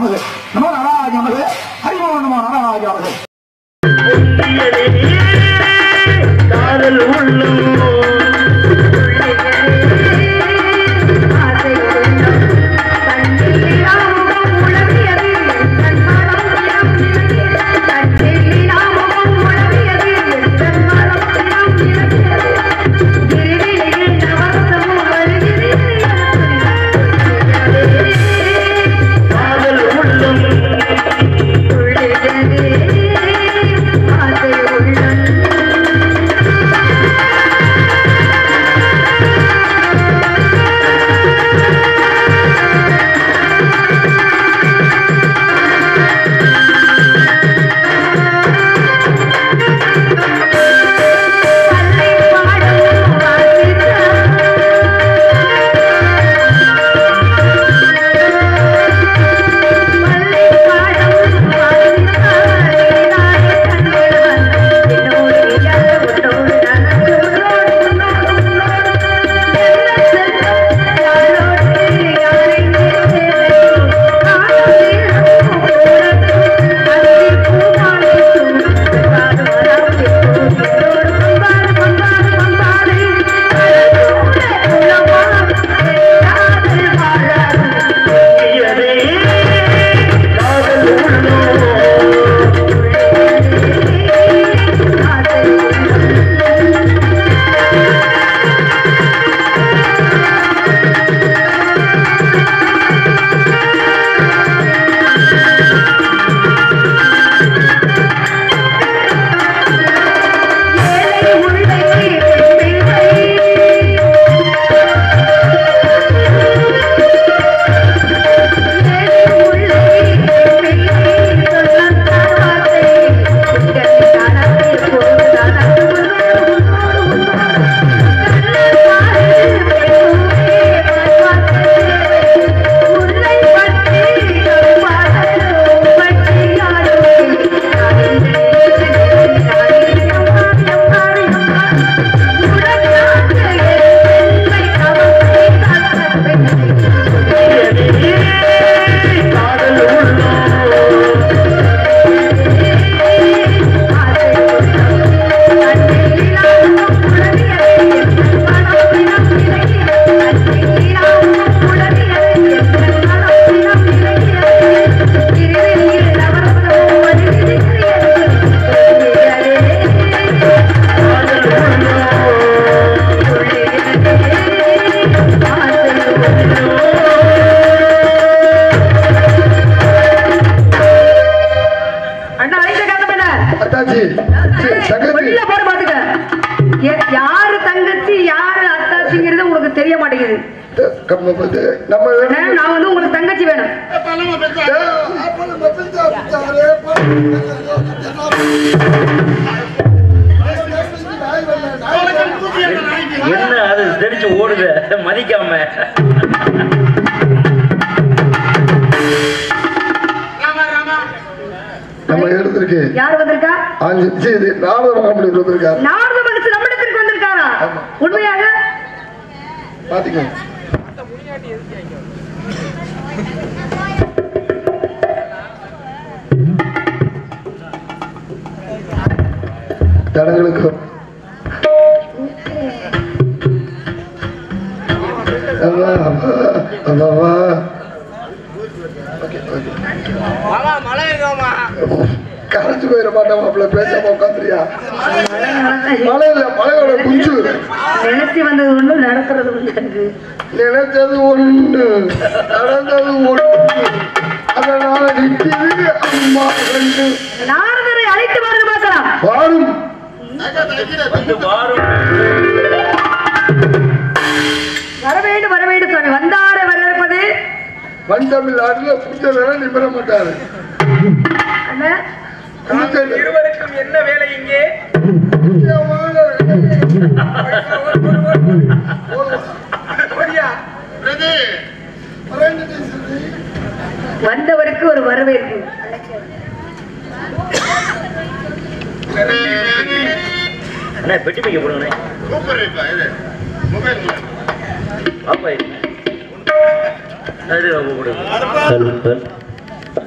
நமது நம நாராஜ நமது ஹரிமோ நம நாராஜ நமது காதல் உள்ளம் காதல் உள்ளம் காதல் உள்ளம் காதல் உள்ளம் காதல் உள்ளம் அண்ணா அழைத்த காரணம் என்ன அத்தாச்சி சரி, தங்கச்சி வெளில போட பாத்துக்க எ- யாரு தங்கச்சி யாரு அத்தாச்சிங்கிறது உங்களுக்கு தெரிய மாட்டேங்குது நம்ம வந்து நம்ம ஆ, நான் வந்து உங்களுக்கு தங்கச்சி வேணும் என்ன அது தெரிச்சு ஓடுது மதிக்காம நம்ம எடுத்திருக்கு யார் வந்திருக்கா அஞ்சு சரி நாரத மகாமணி வந்திருக்காரு நாரத மகசி நம்மிடத்திற்கு வந்திருக்காரா ஆமா. உண்மையாக பாத்தீங்க தடங்களுக்கும் அம்மா, அம்மாவா. Okay, okay. கரைச்சு போயிட மாட்டோம் மாப்பிள்ள பேசாம உட்காந்துரியா மழை இல்ல மழையோட குஞ்சு நினைச்சு வந்தது ஒண்ணு நடக்கிறது ஒண்ணு நினைச்சது ஒண்ணு நடந்தது ஒண்ணு அதனால நிற்கிறது அம்மா ரெண்டு நாரதரை அழைத்து வாருங்க பார்க்கலாம் வாரும் வந்து வாரும் வரவேண்டு வரவேண்டு சுவாமி வந்தார வரவேற்பது வண்டமிழ் ஆடுல புத்த வேலை நிமிர மாட்டாரு அண்ணா புத்த இருவருக்கும் என்ன வேலை இங்கே ஓடியா வந்தவருக்கு ஒரு வரவேற்பு அண்ணா பெட்டி பைக்க போடுங்கண்ணே பாப்பா இது. அது கொடுங்க. Hello, hello.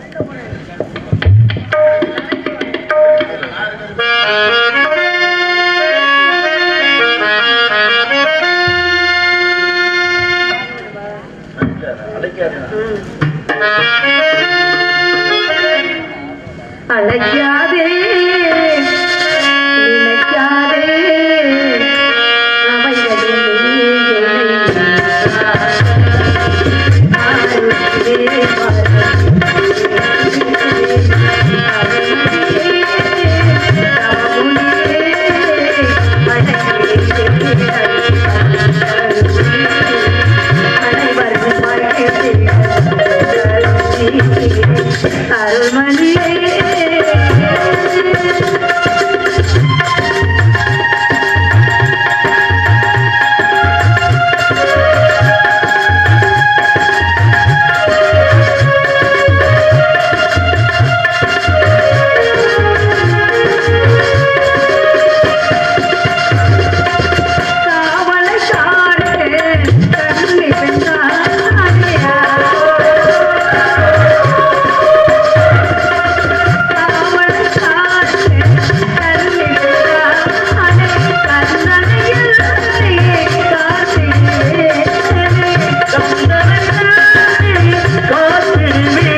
அழைக்காதே நினைக்காதே அவைகளிலே அருள்மணியே காவலசாரே கண்ணி பெண்ணாடியா காவலசாரே கண்ணி பெண்ணாடே கண்ணனையில் காத்திலே கண்ணனையில் காத்திலே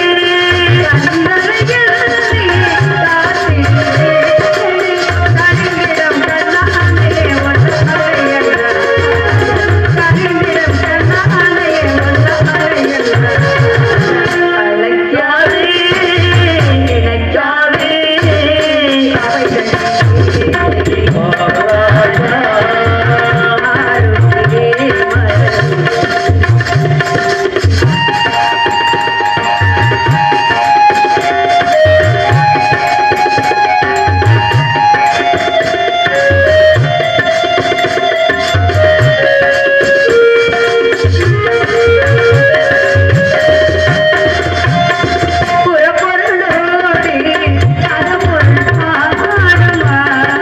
புறப்பொருளோடி அகப்பொருள் பாடுமா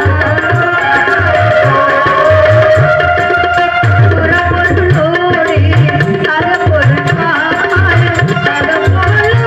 புறப்பொருளோடி அகப்பொருள் பாடும் அகப்பொருளோடு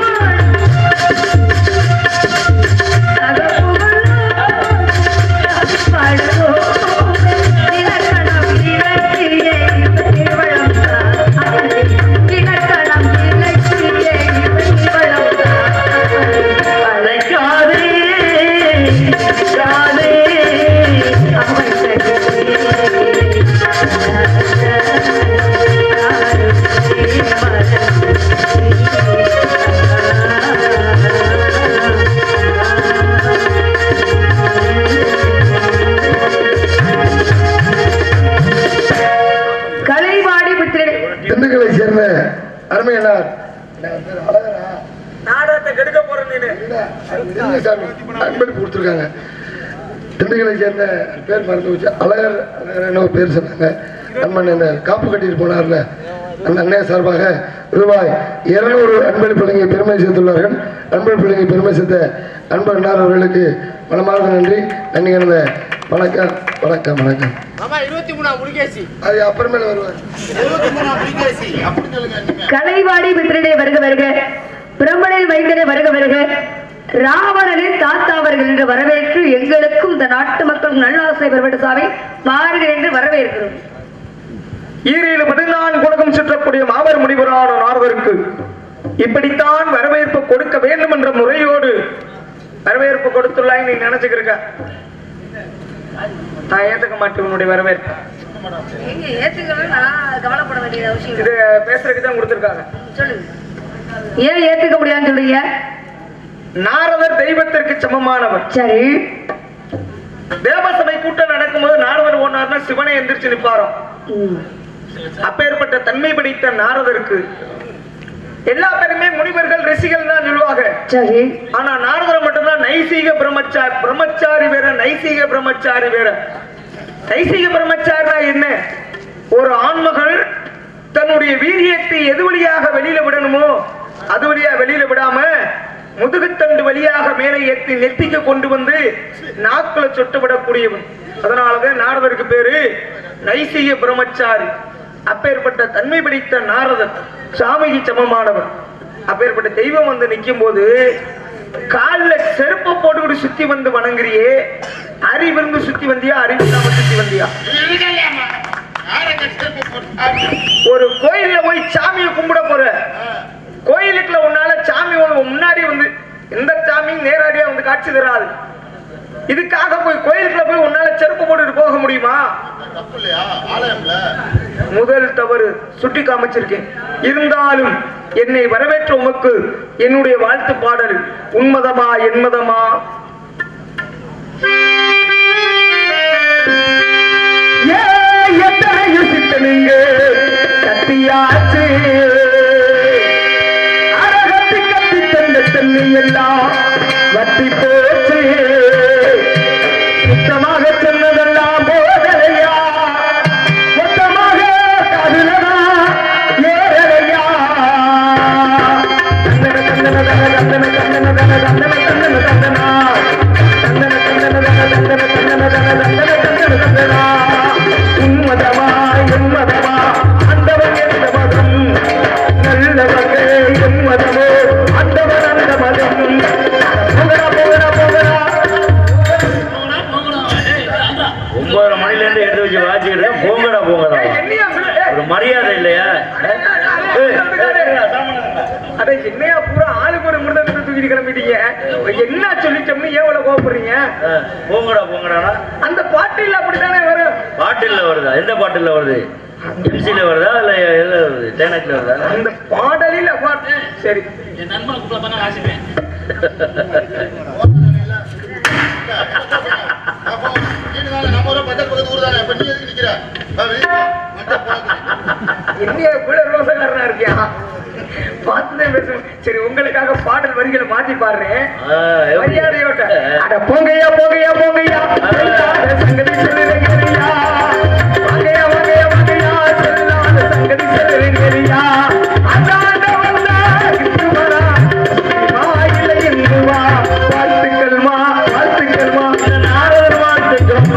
கலைவாடி புத்திரனே திண்டுக்கலை சேர்ந்த அருமையனார் நான் பேர் அழகரா நாடகத்தை கெடுக்க போற நீனு இல்ல, அது தெரியல சாமி அன்பளிப்பு கொடுத்துருக்காங்க திண்டுக்கலை சேர்ந்த பேர் மறந்து வச்சு அழகர் அழகர்னு ஒரு பேர் சொன்னாங்க அம்மன் இந்த காப்பு கட்டிட்டு போனார்ல அந்த அண்ணன் சார்பாக ரூபாய் இருநூறு அன்பளிப்பு வழங்கி பெருமை சேர்த்துள்ளார்கள் அன்பளிப்பு வழங்கி பெருமை சேர்த்த அன்பர் அண்ணார் அவர்களுக்கு மனமார்ந்த நன்றி நன்றி கலந்த வணக்கம் வணக்கம் வணக்கம் மாமா இருபத்தி மூணாம் முருகேசி அது அப்புறமேல வருவார் இருபத்தி மூணாம் முருகேசி அப்படி சொல்லுங்க நீங்க கலைவாடி புத்திரனே வருக வருக பிரம்மனில் வைந்தனே வருக வருக ராவணனின் தாத்தா அவர்கள் என்று வரவேற்று எங்களுக்கும் இந்த நாட்டு மக்களும் நல்லாசை பெறப்பட்ட சாமி வாருங்கள் என்று வரவேற்கிறோம் ஈரையில பதினான்கு உலகம் சுற்றக்கூடிய மாபெரும் முனிவரான நாரதருக்கு இப்படித்தான் வரவேற்பு கொடுக்க வேண்டும் என்ற முறையோடு வரவேற்பு கொடுத்துள்ளாய் நீ நினைச்சுக்கிருக்க நான் ஏத்துக்க மாட்டேன் உன்னுடைய வரவேற்பு நீங்க ஏத்துக்கணும் நான் கவலைப்பட வேண்டிய அவசியம் இது பேசுறதுக்கு தான் கொடுத்துருக்காங்க சொல்லுங்க ஏன் ஏத்துக்க முடியாதுன்னு சொல்றீங்க நாரதர் தெய்வத்திற்கு சமமானவர் சரி தேவசபை கூட்டம் நடக்கும்போது நாரதர் ஓனார்னா சிவனை எந்திரிச்சு நிப்பாராம் ம். அப்பேற்பட்ட தன்மை படைத்த நாரதருக்கு எல்லா பேருமே முனிவர்கள் ரிஷிகள் தான் சொல்லுவாங்க சரி ஆனா நாரதர் மட்டும்தான் நைசீக பிரம்மச்சாரி பிரம்மச்சாரி வேற நைசீக பிரம்மச்சாரி வேற நைசீக பிரம்மச்சாரினா என்ன ஒரு ஆண்மகள் தன்னுடைய வீரியத்தை எது வழியாக வெளியில விடணுமோ அது வழியா வெளியில விடாம முதுகுத்தண்டு வழியாக மேலே ஏற்றி நெத்திக்கு கொண்டு வந்து நாக்குல சொட்டு விடக்கூடியவன் அதனாலதான் நாரதருக்கு பேரு நைசீக பிரம்மச்சாரி அப்பேற்பட்ட தன்மை பிடித்த நாரதர் சாமிக்கு சமமானவர் அப்பேற்பட்ட தெய்வம் வந்து நிற்கும் போது கால்ல செருப்பை போட்டுக்கிட்டு சுத்தி வந்து வணங்குறியே அறிவிருந்து சுத்தி வந்தியா அறிவு இல்லாம சுத்தி வந்தியா யாரை ஒரு கோயில்ல போய் சாமியை கும்பிட போற கோயிலுக்குள்ள உன்னால சாமி உனக்கு முன்னாடி வந்து எந்த சாமியும் நேரடியா வந்து காட்சி தராது இதுக்காக போய் கோயிலுக்குள்ள போய் உன்னால செருப்பு போட்டுட்டு போக முடியுமா தப்பு இல்லையா ஆலயம்ல முதல் தவறு சுட்டி காமிச்சிருக்கேன் இருந்தாலும் என்னை வரவேற்ற உமக்கு என்னுடைய வாழ்த்து பாடல் உன்மதமா என்மதமா ஏ, எத்தனையோ சித்தனுங்க கத்தியாச்சு அரகத்தி கத்தி தந்த தண்ணி எல்லாம் வத்தி போச்சு சுத்தமாக சொன்னதெல்லாம் போதலையா மொத்தமாக கதிரனா ஏறலையா தந்தன தந்தன தன தந்தன தந்தன தன தந்தன தந்தன தந்தனா தந்தன தந்தன தன தந்தன தந்தன தன தந்தன தந்தன தந்தனா உன்மதமா என்மதமா ஆண்டவன் எந்த மதம் நல்லவங்க என் மதமோ ஆண்டவன் அந்த மதம் போகடா போகடா போகடா ஒன்பதரை மணில இருந்து எடுத்து வச்சு வாச்சிக்கிட்டு போங்கடா போங்கடா என்னையா சொல்ல ஒரு மரியாதை இல்லையா ஏய், அட என்னையா பூரா ஆளுக்கு ஒரு மிருதங்கத்தை தூக்கிட்டு கிளம்பிட்டீங்க என்ன சொல்லிட்டோம்னு ஏன் இவ்வளவு கோவப்படுறீங்க அஹ், போங்கடா போங்கடானா அந்த பாட்டில் அப்படித்தானே வரும் பாட்டில்ல வருதா எந்த பாட்டில்ல வருது எம்சில வருதா இல்ல எதுல வருது டேனக்ல வருதா அந்த பாடலில் பாட்டு சரி அப்போ நீங்க நம்ம ஊரை பச்சை பக்கத்து ஊர் தானே இப்ப நீ எதுக்கு நிக்கிற வா, வெளிய வா. மண்டை போடாத. என்னைய கூட ரோசக்காரனா இருக்கியா பார்த்துதான் பேசுவேன் சரி உங்களுக்காக பாடல் வரிகளை மாத்தி பாடுறேன் ஆஹ், எப்படி? மரியாதையோட்ட அட போங்கய்யா போங்கய்யா போங்கய்யா செல்லாத சங்கதி சொல்லுறீங்கய்யா வாங்கய்யா வாங்கய்யா வாங்கய்யா செல்லாத சங்கதி சொல்லுறீங்கய்யா அதாண்ட வந்தா இங்கு வரா வா இல்லை இங்கு வா வாழ்த்துக்கள் மா வாழ்த்துக்கள் மா நாரதர் வாழ்த்துக்கள்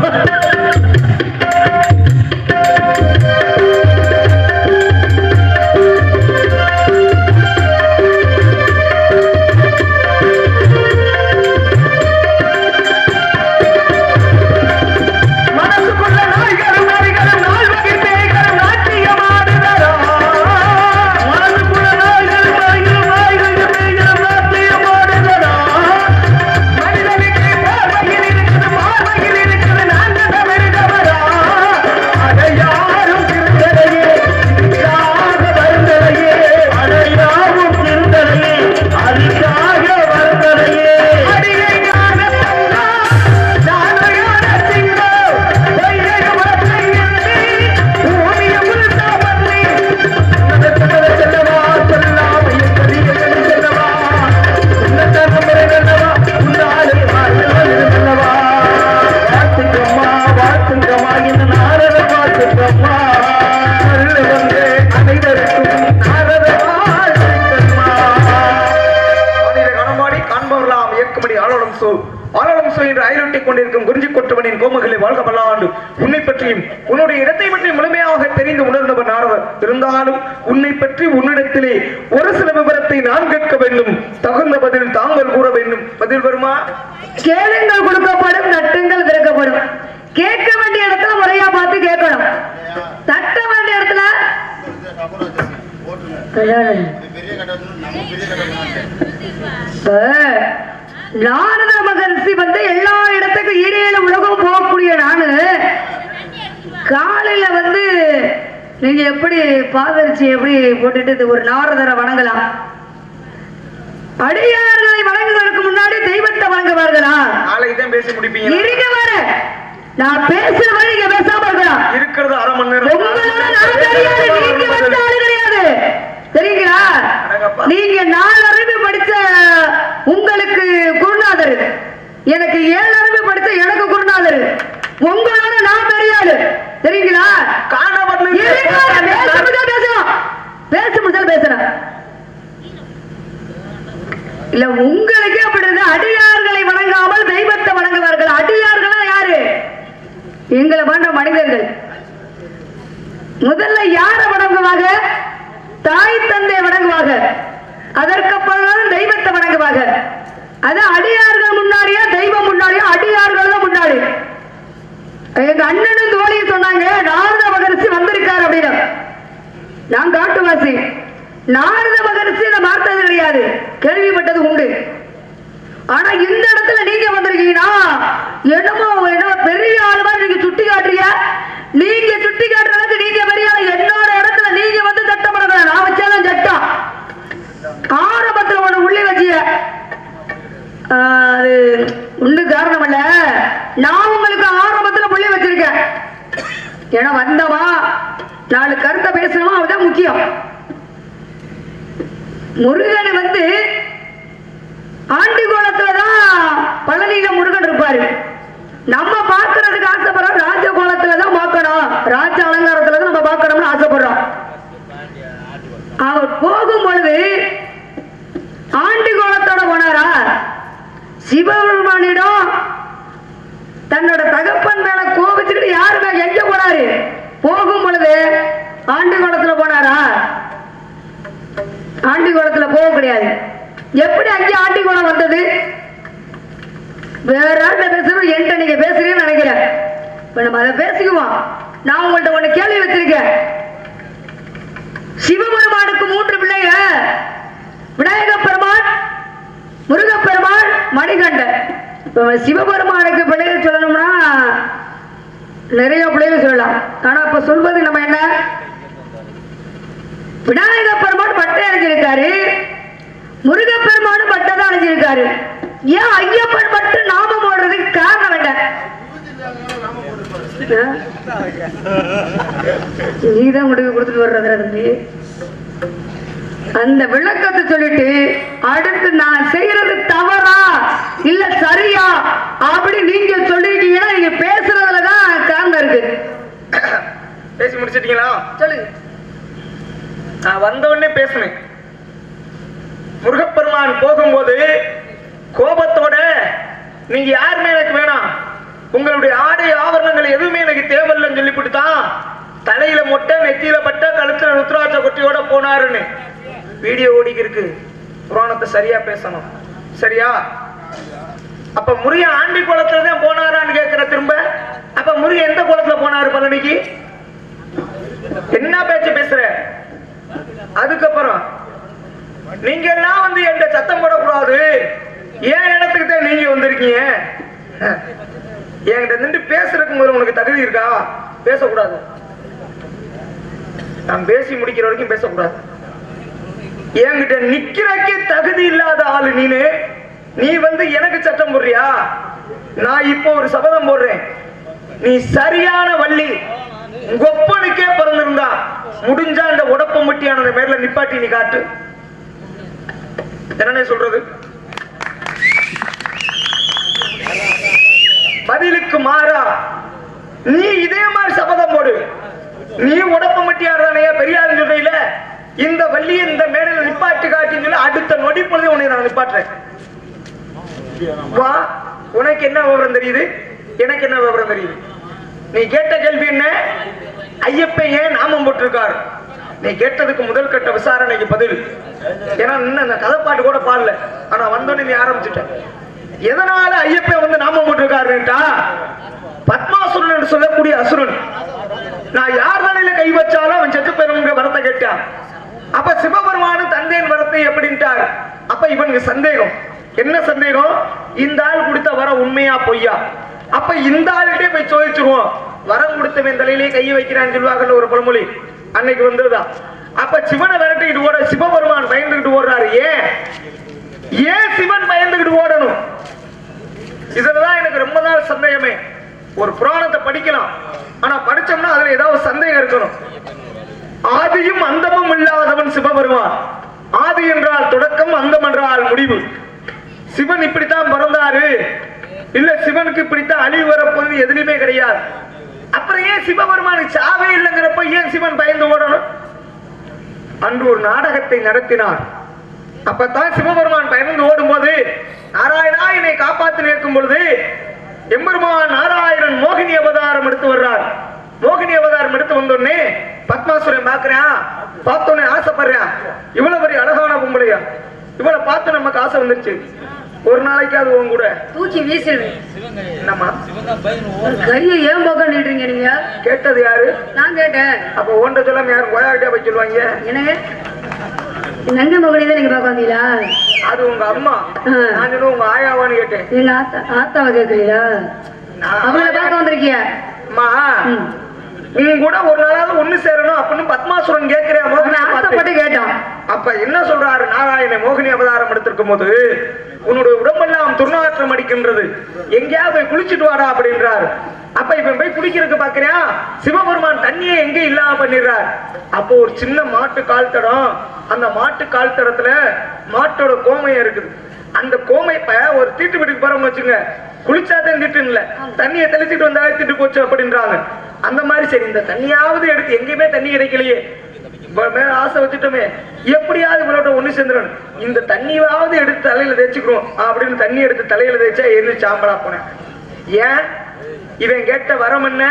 மனசுக்குள்ள நாய்களும் நரிகளும் நாள் வகை பேய்களும் நாட்டியமாடுதரா மனசுக்குள்ள நாய்களும் நாய்களும் நாய்களும் பேய்களும் நாட்டியமாடுதரா மனிதனுக்கு பார்வையில் இருக்குது பார்வையில் இருக்குது நாங்கள் தமிழ்ந்தவரா அதை யாரும் திருந்தலையே இதுக்காக வருந்தலையே அதை யாரும் திருந்தலையே அதுக்காக வருந்தலையே அடியை ஞான காண்பவர்களாம் இயக்கும்படி ஆளோடம் சொல் ஆளோடம் சொல் என்று அயலொட்டிக் கொண்டிருக்கும் குறிஞ்சி கொற்றவனின் கோமகளை வாழ்க பல்லாண்டு உன்னை பற்றியும் உன்னுடைய இடத்தை பற்றி முழுமையாக தெரிந்து உணர்ந்தவர் நாரவர் இருந்தாலும் உன்னை பற்றி உன்னிடத்திலே ஒரு சில விவரத்தை நான் கேட்க வேண்டும் தகுந்த பதில் தாங்கள் கூற வேண்டும் பதில் வருமா கேளுங்கள் கொடுக்கப்படும் நட்டுங்கள் விற்கப்படும் கேட்க வேண்டிய இடத்துல முறையா பார்த்து கேட்கணும் தட்ட வேண்டிய இடத்துல இந்த கபராஜ் ஓட்டுங்க அதான். இது பெரிய கட்டணம் நம்ம பெரிய கட்டணம் இப்ப நாரத மகர்ஷி வந்து எல்லா இடத்துக்கும் ஈரேழு உலகம் போகக்கூடிய நானு காலையில வந்து நீங்க எப்படி பாதரிச்சி எப்படி போட்டுட்டு இது ஒரு நாரதரை வணங்கலாம் அடியார்களை வணங்குவதற்கு முன்னாடி தெய்வத்தை வணங்குவார்களா நாளைக்கு தான் பேசி முடிப்பீங்க இருங்க வர நான் பேசுற வழி நீங்க பேசாம இருக்கலாம் இருக்கிறது அரை மணி நேரம் உங்களோட நான் தெரியாது நீங்க வந்த ஆளு கிடையாது தெரியுங்களா அடங்கப்பா. நீங்க நாலு அறிவு படிச்ச உங்களுக்கு குருநாதர் எனக்கு ஏழு அறிவு படிச்ச எனக்கு குருநாதர் உங்களோட நான் பெரிய ஆளு தெரியுங்களா காண வந்து இருங்க, பேச முடிஞ்சா பேசலாம் பேச முடிஞ்சா பேசுறேன் இல்ல உங்களுக்கு அப்படி இருந்தா அடியார்களை வணங்காமல் தெய்வத்தை வணங்குவார்கள் அடியார்களா யாரு எங்களை வேண்ட மனிதர்கள் முதல்ல யார வணங்குவாங்க தாய் தந்தை வணங்குவாங்க அதற்கப்புறம் தெய்வத்தை வணங்குவாங்க அது அடியார்கள் முன்னாடியா தெய்வம் முன்னாடியா அடியார்கள் தான் முன்னாடி எங்க அண்ணனும் தோழியும் சொன்னாங்க நாரத மகரிஷி வந்திருக்காரு அப்படின்னு நான் காட்டுவாசி நாரத மகரிஷி நான் பார்த்தது கிடையாது கேள்விப்பட்டது உண்டு ஆனா இந்த இடத்துல நீங்க வந்திருக்கீங்கன்னா என்னமோ என்னமோ பெரிய ஆளு மாதிரி நீங்க சுட்டி காட்டுறீங்க நீங்க சுட்டி காட்டுற அளவுக்கு நீங்க பெரிய ஆளு என்னோட இடத்துல நீங்க வந்து சட்டம் பண்ணக்கூடாது நான் வச்சாதான் சட்டம் ஆரம்பத்துல ஒண்ணு உள்ளே வச்சிய அது ஒண்ணு காரணம் இல்ல நான் உங்களுக்கு ஆரம்பத்துல புள்ளி வச்சிருக்கேன் ஏன்னா வந்தவா நாலு கருத்தை பேசணுமா அதுதான் முக்கியம் முருகன் வந்து ஆண்டிகோலத்துலதான் பழனியில முருகன் இருப்பாரு நம்ம பார்க்கறதுக்கு ஆசைப்படுறோம் ராஜ கோலத்துல தான் பார்க்கணும் ராஜ அலங்காரத்துல தான் நம்ம பார்க்கணும்னு ஆசைப்படுறோம் அவர் போகும் பொழுது ஆண்டி கோலத்தோட போனாரா சிவபெருமானிடம் தன்னோட தகப்பன் மேல கோபிச்சுக்கிட்டு யாரு மேல எங்க போனாரு போகும் பொழுது ஆண்டி கோலத்துல போனாரா ஆண்டி கோலத்துல போக கிடையாது எப்படி அங்கே ஆண்டி கோலம் வந்தது வேற ஆள்கிட்ட பேசுறோம் என்கிட்ட நீங்க பேசுறீங்கன்னு நினைக்கிறேன் இப்ப நம்ம அதை பேசிக்குவோம் நான் உங்கள்ட்ட ஒண்ணு கேள்வி வச்சிருக்கேன் சிவபெருமானுக்கு மூன்று பிள்ளைங்க விநாயக பெருமான் முருகப்பெருமான் மணிகண்டன் இப்ப சிவபெருமானுக்கு பிள்ளைகள் சொல்லணும்னா நிறைய பிள்ளைகள் சொல்லலாம் ஆனா இப்ப சொல்வது நம்ம என்ன விநாயக பெருமான் பட்டை அணிஞ்சிருக்காரு முருகப்பெருமானும் பட்டை தான் அணிஞ்சிருக்காரு ஏன் ஐயப்பன் மட்டும் நாமம் போடுறதுக்கு காரணம் என்ன நீதான் முடிவு கொடுத்துட்டு வர்றதுல தம்பி அந்த விளக்கத்தை சொல்லிட்டு அடுத்து நான் செய்யறது தவறா இல்ல சரியா அப்படி நீங்க சொல்லிருக்கீங்கன்னா நீங்க பேசுறதுலதான் காரணம் இருக்கு பேசி முடிச்சிட்டீங்களா சொல்லுங்க நான் வந்த உடனே பேசினேன் முருகப்பெருமான் போகும்போது கோபத்தோட நீங்க யாருமே எனக்கு வேணாம் உங்களுடைய ஆடை ஆபரணங்கள் எதுவுமே எனக்கு தேவையில்லைன்னு சொல்லிவிட்டு தான் தலையில மொட்டை நெத்தியில பட்ட கழுத்துல ருத்ராட்ச கொட்டியோட போனாருன்னு வீடியோ ஓடிக்கு இருக்கு புராணத்தை சரியா பேசணும் சரியா அப்ப முருகன் ஆண்டி குளத்துல தான் போனாரான்னு கேக்குற திரும்ப அப்ப முருகன் எந்த குளத்துல போனாரு பழனிக்கு என்ன பேச்சு பேசுற அதுக்கப்புறம் நீங்க எல்லாம் வந்து என்கிட்ட சத்தம் போடக்கூடாது ஏன் இடத்துக்கு தான் நீங்க வந்திருக்கீங்க அஹ், என்கிட்ட நின்று பேசுறதுக்கு முதல்ல உனக்கு தகுதி இருக்கா பேசக்கூடாது நான் பேசி முடிக்கிற வரைக்கும் பேசக்கூடாது என்கிட்ட நிக்கிறக்கே தகுதி இல்லாத ஆளு நீனு நீ வந்து எனக்கு சட்டம் போடுறியா நான் இப்போ ஒரு சபதம் போடுறேன் நீ சரியான வள்ளி உங்க ஒப்பனுக்கே பிறந்திருந்தா முடிஞ்சா இந்த உடப்ப முட்டியான மேல நிப்பாட்டி நீ காட்டு என்னன்னே சொல்றது பதிலுக்கு மாறா நீ இதே மாதிரி சபதம் போடு நீ உடப்ப மட்டியார் தானே பெரியார் சொல்றையில இந்த வள்ளியை இந்த மேடையில நிப்பாட்டு காட்டின்னு சொல்லி அடுத்த நொடி பொழுது உன்னை நான் நிப்பாட்டுறேன் வா உனக்கு என்ன விவரம் தெரியுது எனக்கு என்ன விவரம் தெரியுது நீ கேட்ட கேள்வி என்ன ஐயப்பன் ஏன் நாமம் போட்டிருக்கார் நீ கேட்டதுக்கு முதல் கட்ட விசாரணைக்கு பதில் ஏன்னா இன்னும் அந்த கதைப்பாட்டு கூட பாடல ஆனா வந்தோடனே நீ ஆரம்பிச்சுட்ட எதனால ஐயப்பன் வந்து நாமம் போட்டிருக்காருன்ட்டா பத்மாசுரன் என்று சொல்லக்கூடிய அசுரன் நான் யார் தலையில கை வச்சாலும் அவன் செத்து போயிருங்கிற வரத்தை கேட்டான் அப்ப சிவபெருமானு தந்தையின் வரத்தை எப்படின்ட்டார் அப்ப இவனுக்கு சந்தேகம் என்ன சந்தேகம் இந்த ஆள் கொடுத்த வர உண்மையா பொய்யா அப்ப இந்த ஆள்கிட்டே போய் சோதிச்சிருவோம் வரம் கொடுத்தவன் தலையிலே கையை வைக்கிறான்னு சொல்லுவாங்கல்ல ஒரு பழமொழி அன்னைக்கு வந்ததுதான் அப்ப சிவனை விரட்டிக்கிட்டு ஓட சிவபெருமான் பயந்துகிட்டு ஓடுறாரு ஏன் ஏன் சிவன் பயந்துகிட்டு ஓடணும் இதுலதான் எனக்கு ரொம்ப நாள் சந்தேகமே ஒரு புராணத்தை படிக்கலாம் ஆனா படிச்சோம்னா அதுல ஏதாவது சந்தேகம் இருக்கணும் ஆதியும் அந்தமும் இல்லாதவன் சிவபெருமான் ஆதி என்றால் தொடக்கம் அந்தம் என்றால் முடிவு சிவன் இப்படித்தான் பிறந்தாரு இல்ல சிவனுக்கு இப்படித்தான் அழிவு வரப்போகுது எதுலையுமே கிடையாது அப்புறம் ஏன் சிவபெருமானுக்கு சாவே இல்லைங்கிறப்ப ஏன் சிவன் பயந்து ஓடணும் அன்று ஒரு நாடகத்தை நடத்தினார் அப்பதான் சிவபெருமான் பயந்து ஓடும்போது நாராயணா என்னை காப்பாத்தி நிற்கும் பொழுது எம்பெருமான் நாராயணன் மோகினி அவதாரம் எடுத்து வர்றார் மோகினி அவதாரம் எடுத்து வந்தோடனே பத்மாசுரன் பாக்குறான் பார்த்தோன்னே ஆசைப்படுறான் இவ்வளவு பெரிய அழகான பொம்பளையா இவளை பார்த்து நமக்கு ஆசை வந்துருச்சு ஒரு நாளைக்கு அது உன் கூட தூக்கி வீசிடுவேன் என்னம்மா ஒரு கையை ஏன் பக்கம் நீட்டுறீங்க நீங்க கேட்டது யாரு நான் கேட்டேன் அப்ப ஓண்ட சொல்லாம யாரும் கோயாக்கிட்டே போய் சொல்லுவாங்க என்னங்க நங்க மகனி தான் நீங்க பார்க்க வந்தீங்களா அது உங்க அம்மா ஆ. நான் சொன்ன உங்க ஆயாவான்னு கேட்டேன் எங்க ஆத்தா ஆத்தாவை கேட்குறீங்களா நான் அவங்கள பார்க்க வந்திருக்கியா அம்மா ம். உன் கூட ஒரு நாளாவது ஒண்ணு சேரணும் அப்படின்னு பத்மாசுரன் கேட்கிறேன் அவன் மோகினியை பார்த்து. ஆசைப்பட்டு கேட்டான் அப்ப என்ன சொல்றாரு நாராயண மோகினி அவதாரம் எடுத்திருக்கும் போது உன்னுடைய உடம்பெல்லாம் துர்நாற்றம் அடிக்கின்றது எங்கேயாவது போய் குளிச்சுட்டு வாடா அப்படின்றாரு அப்ப இப்ப போய் குளிக்கிறதுக்கு பாக்குறியா சிவபெருமான் தண்ணியை எங்க இல்லாம பண்ணிடுறார் அப்போ ஒரு சின்ன மாட்டு கால் தடம் அந்த மாட்டு கால் தடத்துல மாட்டோட கோமையம் இருக்குது அந்த கோமைப்ப ஒரு தீட்டு வீட்டுக்கு போறோம்னு வச்சுங்க குளிச்சாதான் திட்டு இல்ல தண்ணியை தெளிச்சிட்டு வந்தாலே திட்டு போச்சு அப்படின்றாங்க அந்த மாதிரி சரி இந்த தண்ணியாவது எடுத்து எங்கேயுமே தண்ணி கிடைக்கலையே இவன் மேல ஆசை வச்சுட்டோமே எப்படியாவது இவனோட ஒண்ணு சேர்ந்துடணும் இந்த தண்ணியாவது எடுத்து தலையில தேய்ச்சிக்கிறோம் அப்படின்னு தண்ணி எடுத்து தலையில தேய்ச்சா என்ன சாம்பலா போனேன் ஏன் இவன் கேட்ட வரம் என்ன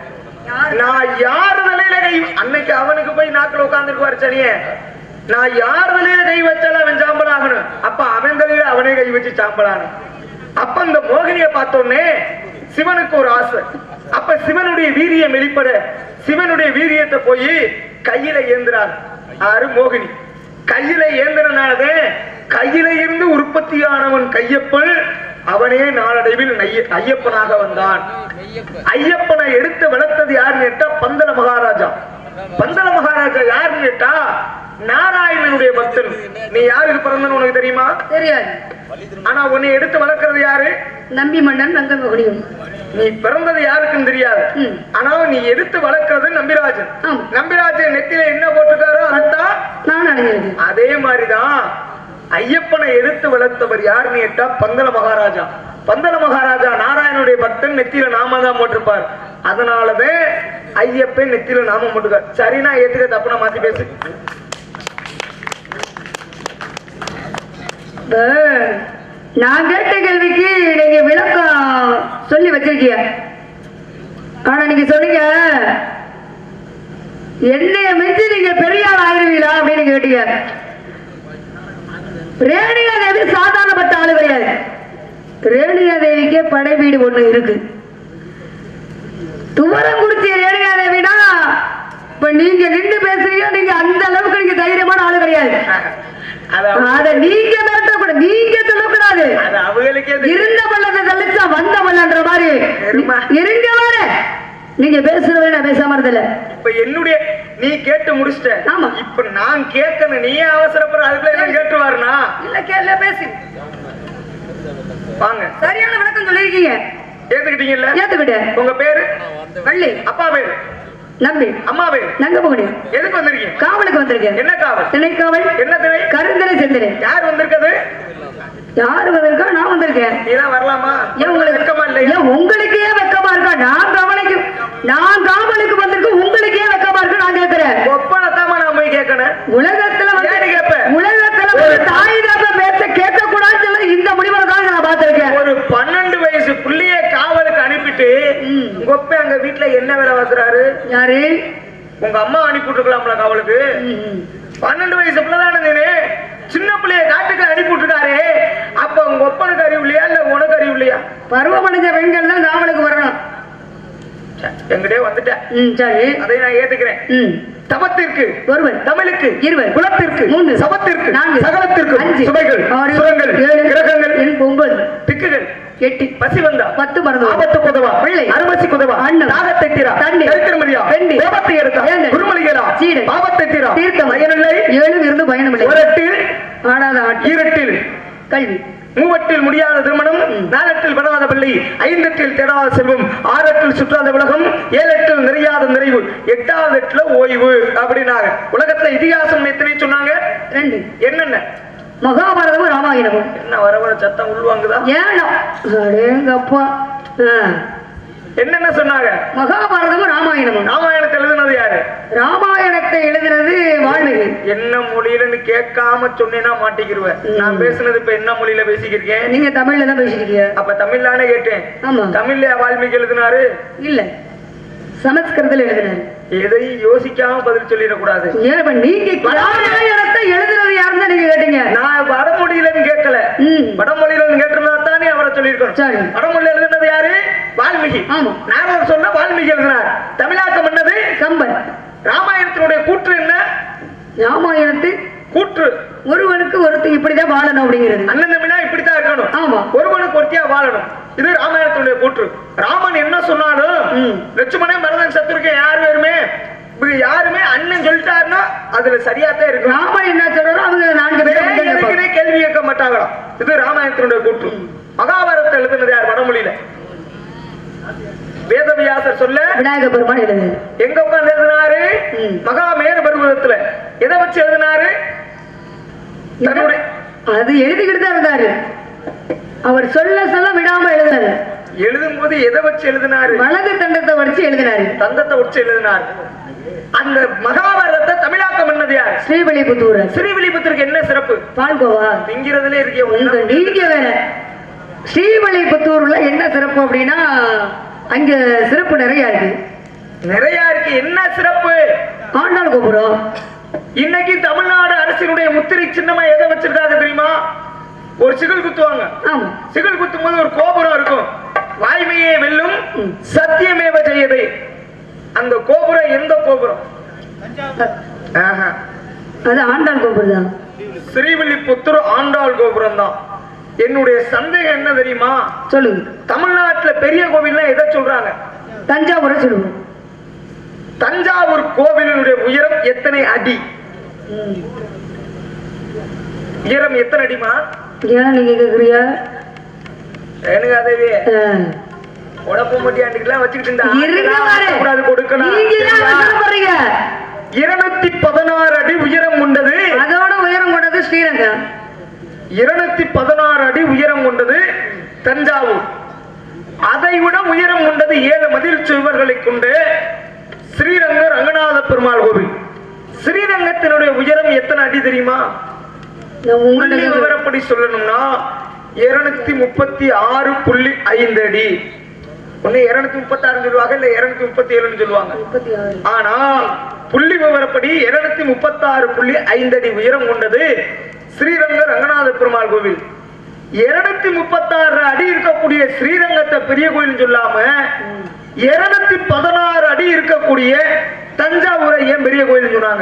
நான் யார் தலையில கை அன்னைக்கு அவனுக்கு போய் நாக்கில் உட்காந்துருக்குவாரு சனியே நான் யார் தலையில கை வச்சாலும் அவன் சாம்பல் ஆகணும் அப்ப அவன் தலையில அவனே கை வச்சு சாம்பலான அப்ப இந்த மோகினிய பார்த்தோன்னே சிவனுக்கு ஒரு ஆசை அப்ப சிவனுடைய வீரியம் வெளிப்பட சிவனுடைய வீரியத்தை போய் கையில ஏந்துறார் ஆறு மோகினி கையில ஏந்திரனாலதே கையில இருந்து உற்பத்தியானவன் கையப்பன் அவனே நாளடைவில் நைய- ஐயப்பனாக வந்தான் ஐயப்பனை எடுத்து வளர்த்தது யாருன்னு கேட்டா பந்தல மகாராஜா பந்தல மகாராஜா யாருன்னு கேட்டா நாராயணனுடைய பக்தன் நீ யாருக்கு பிறந்தன்னு உனக்கு தெரியுமா தெரியாது ஆனா உன்னை எடுத்து வளர்க்கறது யாரு நம்பி மன்னன் நங்க மகனியும் நீ பிறந்தது யாருக்குன்னு தெரியாது ம். ஆனா நீ எடுத்து வளர்க்கறது நம்பிராஜன் ஆமா. நம்பிராஜன் நெத்தியில என்ன போட்டிருக்காரோ அதான் நான் அடைஞ்சிருக்கேன் அதே மாதிரிதான் ஐயப்பனை எடுத்து வளர்த்தவர் யாருன்னு கேட்டா பந்தல மகாராஜா பந்தல மகாராஜா நாராயணனுடைய பக்தன் நெத்தியில நாம தான் போட்டிருப்பார் அதனாலதான் ஐயப்பன் நெத்தியில நாமம் போட்டிருக்கார் சரி நான் ஏத்துக்க தப்புனா மாத்தி பேசு இப்ப நான் கேட்ட கேள்விக்கு நீங்க விளக்கம் சொல்லி வச்சிருக்கீங்க ஆனா நீங்க சொன்னீங்க என்னைய மிஞ்சி நீங்க பெரிய ஆள் ஆகிருவீங்களா அப்படின்னு கேட்டீங்க ரேணுகா தேவி சாதாரணப்பட்ட ஆளு கிடையாது ரேணுகா தேவிக்கே படை வீடு ஒண்ணு இருக்கு துவரங்குறிச்சி ரேணுகா தேவினா இப்ப நீங்க நின்று பேசுறீங்க நீங்க அந்த அளவுக்கு நீங்க தைரியமான ஆளு கிடையாது அது அவ- அத நீங்க மிரட்டக்கூடாது நீங்க சொல்லக்கூடாது அது அவங்களுக்கே தெரியும். இருந்த பள்ளத்தை தள்ளிச்சா வந்த பள்ளன்ற மாதிரி எருமை. இருங்க வார நீங்க பேசுறத நான் பேசாம இருந்தல இப்ப என்னுடைய நீ கேட்டு முடிச்சிட்ட ஆமா. இப்ப நான் கேட்கணும் நீயே அவசரப்படுற அதுக்குள்ள என்ன கேட்டுவாருனா இல்ல கேள்ல பேசு வாங்க சரியான விளக்கம் சொல்லிருக்கீங்க ஏத்துக்கிட்டீங்கல்ல ஏத்துக்கிட்டேன் உங்க பேரு வள்ளி அப்பா பேரு நம்பி அம்மா பேரு நங்க போகணி எதுக்கு வந்திருக்கீங்க காவலுக்கு வந்திருக்கேன் என்ன காவல் திணைக்காவல் என்ன திணை கருந்தலை செந்தினை யார் வந்திருக்கிறது யாரு வந்திருக்கா நான் வந்திருக்கேன் நீலாம் வரலாமா ஏன் உங்களுக்கு வெட்கமா இல்லையா ஏன் உங்களுக்கே வெக்கமா இருக்கா நான் கவலைக்கு நான் காவலுக்கு வந்திருக்கேன் உங்களுக்கே வெக்கமா இருக்கு நான் கேட்கிறேன் ஒப்பனத்தாம நான் போய் கேட்கணும் உலகத்துல வந்து ஏன்னு கேப்ப? உலகத்துல வந்து தாய் தாப்ப பேச்ச கேட்க கூடாதுன்னு சொல்லி இந்த முடிவை தான் நான் பார்த்திருக்கேன் ஒரு பன்னெண்டு வயசு புள்ளைய காவலுக்கு அனுப்பிட்டு உங்க அப்பா அங்க வீட்டுல என்ன வேலை பார்க்கறாரு யாரு உங்க அம்மா அனுப்பி விட்டுருக்கலாம்ல காவலுக்கு பன்னெண்டு வயசு பிள்ளைதானே நீனு சின்ன பிள்ளைய காட்டுக்கு அனுப்பி விட்டுருக்காரு அப்ப உங்க ஒப்பனுக்கு அறிவு இல்லையா இல்ல உனக்கு அறிவு இல்லையா பருவமடைஞ்ச பெண்கள் தான் காவலுக்கு வரணும் சே, எங்கிட்டே வந்துட்டேன் ம் சரி அதை நான் ஏத்துக்கிறேன் ம் தபத்திற்கு ஒருவர் தமிழுக்கு இருவர் குலத்திற்கு மூன்று சபத்திற்கு நான்கு சகலத்திற்கு அஞ்சு சுமைகள் ஆறு சுரங்கள் ஏழு கிரகங்கள் எண் ஒன்பது திக்குகள் எட்டு பசி வந்தா பத்து மறந்து ஆபத்து குதவா பிள்ளை. அருமசி குதவா அன்னம். தாகத்தை தீரா தண்ணி. தரித்திரமரியா பெண்டு. கோபத்தை எடுத்தா வேந்தன். குருமலிகளா சீடை. பாவத்தை தீரா தீர்த்தம் பயனில்லை ஏழும் இருந்து பயணமில்லை உரட்டில் ஆடாத ஆட்சி ஈரட்டில் கல்வி மூவட்டில் முடியாத திருமணம் நாலட்டில் பெறாத பிள்ளை ஐந்தெட்டில் தேடாத செல்வம் ஆறெட்டில் சுற்றாத உலகம் ஏழெட்டில் நிறையாத நிறைவு எட்டாவது எட்டுல ஓய்வு அப்படின்னாங்க உலகத்துல இதிகாசம் எத்தனை சொன்னாங்க ரெண்டு என்னென்ன மகாபாரதமும் ராமாயணமும் என்ன வர வர சத்தம் உள்வாங்குதா ஏழா அடேங்கப்பா ஆ. என்னென்ன சொன்னாங்க மகாபாரதமும் ராமாயணமும் ராமாயணத்தை எழுதுனது யாரு ராமாயணத்தை எழுதினது வால்மீகி என்ன மொழியிலன்னு கேட்காம சொன்னேன்னா மாட்டிக்கிருவேன் நான் பேசுனது இப்ப என்ன மொழியில பேசிக்கிருக்கேன் நீங்க தமிழ்ல தான் பேசிருக்கீங்க அப்ப தமிழ்லானே கேட்டேன் ஆமா தமிழ்ல வால்மீகி எழுதினாரு இல்ல சமஸ்கிருதத்துல எழுதினாரு எதையும் யோசிக்காம பதில் சொல்லிடக்கூடாது ஏன் இப்ப நீங்க ராமாயணத்தை எழுதுனது யாருன்னு தான் நீங்க கேட்டீங்க நான் வடமொழியிலன்னு கேட்கல ம். வடமொழியிலன்னு தெரிஞ்சிருக்கணும் சரி. வடமொழியில எழுதுனது யாரு வால்மீகி ஆமா. நாரதர் சொன்ன வால்மீகி எழுதினார் தமிழாக்கம் என்னது கம்பன் ராமாயணத்தினுடைய கூற்று என்ன ராமாயணத்தில் கூற்று ஒருவனுக்கு ஒருத்தர் இப்படிதான் வாழணும் அப்படிங்கிறது அண்ணன் தம்பினா இப்படித்தான் இருக்கணும் ஆமா. ஒருவனுக்கு ஒருத்தியா வாழணும் இது ராமாயணத்தினுடைய கூற்று ராமன் என்ன சொன்னாலும் ம். லட்சுமணே பரதன் சத்துருக்க யார் வேறுமே இப்படி யாருமே அண்ணன் சொல்லிட்டாருன்னா அதுல சரியாத்தான் இருக்கும் ராமன் என்ன சொல்றாரோ அவங்க நான்கு பேரும் வந்து கேட்பாங்க. எதுக்குன்னே கேள்வி கேட்க மாட்டாங்களாம் இது ராமாயணத்தினுடைய கூற்று மகாபாரதத்தை எழுதுனது யார் வடமொழியில வேதவியாசர் சொல்ல விநாயக பெருமான் எழுது எங்க உட்கார்ந்து எழுதினாரு ம். மகாமேரு பருவதத்துல எதை வச்சு எழுதினாரு தன்னுடைய அது எழுதிக்கிட்டு தான் இருந்தாரு அவர் சொல்ல சொல்ல விடாம எழுதுனாரு எழுதும் போது எதை வச்சு எழுதினாரு வலது தண்டத்தை வச்சு எழுதினாரு தந்தத்தை வச்சு எழுதினார் அந்த மகாபாரதத்தை தமிழாக்கம் என்னது யார் ஸ்ரீவல்லிபுத்தூர் ஸ்ரீவில்லிபுத்திற்கு என்ன சிறப்பு பால்கோவா திங்கிறதுல இருக்கே உங்க ஒண்ணு நீங்க வேற ஸ்ரீவல்லிபுத்தூர்ல என்ன சிறப்பு அப்படின்னா அங்க சிறப்பு நிறைய இருக்கு நிறைய இருக்கு என்ன சிறப்பு ஆண்டாள் கோபுரம் இன்னைக்கு தமிழ்நாடு அரசினுடைய முத்திரை சின்னமா எதை வச்சிருக்காங்க தெரியுமா ஒரு சிகில் குத்துவாங்க ஆமா சிகில் குத்தும் போது ஒரு கோபுரம் இருக்கும் வாய்மையே வெல்லும் ம். சத்தியமேவ ஜெயதே அந்த கோபுரம் எந்த கோபுரம் ஆஹா. அது ஆண்டாள் கோபுரம் தான் ஸ்ரீவில்லிபுத்தூர் ஆண்டாள் கோபுரம் தான் என்னுடைய சந்தேகம் என்ன தெரியுமா சொல்லுங்க தமிழ்நாட்டுல பெரிய கோவில்னா எதை சொல்றாங்க தஞ்சாவூரை சொல்லுவோம் தஞ்சாவூர் கோவிலினுடைய உயரம் எத்தனை அடி உயரம் எத்தனை அடிமா ஏன் நீங்க கேக்குறியா எனக்கு அதே ஆ. உடம்பு மட்டியாண்டுக்கெல்லாம் வச்சுக்கிட்டு இந்த இருங்க பாரு. ஆட்கள்லாம் கூடாது கொடுக்கணும் நீங்க ஏன் அவசரம் பண்றீங்க? இருநூத்தி பதினாறு அடி உயரம் கொண்டது அதோட உயரம் கொண்டது ஸ்ரீரங்கம் இருநூத்தி பதினாறு அடி உயரம் கொண்டது தஞ்சாவூர் அதை விட உயரம் கொண்டது ஏழு மதில் சுவர்களை கொண்டு ஸ்ரீரங்க ரங்கநாத பெருமாள் கோவில் ஸ்ரீரங்கத்தினுடைய உயரம் எத்தனை அடி தெரியுமா நான் புள்ளி உங்கள்ட்ட கேக்குறேன். விவரப்படி சொல்லணும்னா இருநூத்தி முப்பத்தி ஆறு புள்ளி ஐந்து அடி ஒண்ணு இருநூத்தி முப்பத்தி ஆறு சொல்லுவாங்க இல்ல இருநூத்தி முப்பத்தி ஏழுன்னு சொல்லுவாங்க முப்பத்தி ஆறு. ஆனா புள்ளி விவரப்படி இருநூத்தி முப்பத்தி ஆறு புள்ளி ஐந்து அடி உயரம் கொண்டது ஸ்ரீரங்க ரங்கநாத பெருமாள் கோவில் இருநூத்தி முப்பத்தி ஆறு அடி இருக்கக்கூடிய ஸ்ரீரங்கத்தை பெரிய கோயில் சொல்லாம இருநூத்தி பதினாறு அடி இருக்கக்கூடிய தஞ்சாவூரை ஏன் பெரிய கோயில் சொன்னாங்க